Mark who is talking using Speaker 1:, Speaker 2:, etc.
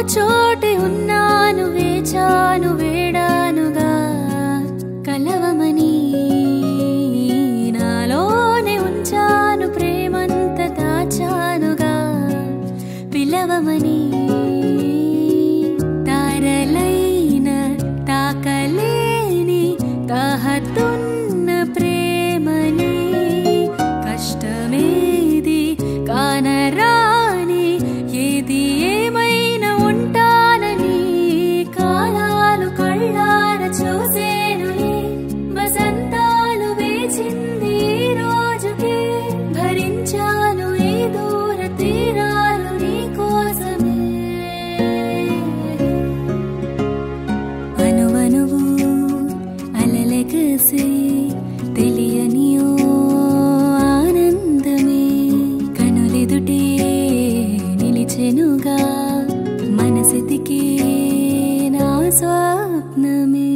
Speaker 1: చోటి ఉన్నాను వేచాను వేడానుగా కలవమని నాలోనే ఉంచాను ప్రేమంత దాచానుగా పిలవమని తారలైన తాకలేని తాహతున్న ప్రేమని కష్టమేది కానరాని ఏది ఏమైనా ఉంటానని కాలాలు కళ్ళార చూసేనులే వసంతాలు వేచింది ఈ రోజుకే భరించాను ఈ దూర తీరాలు నీ కోసమే అనువనువు అలలెగసి తెలియని ఓ ఆనందమే కనులెదుటే నిలిచెనుగా మనసెతికి నా స్వప్నమే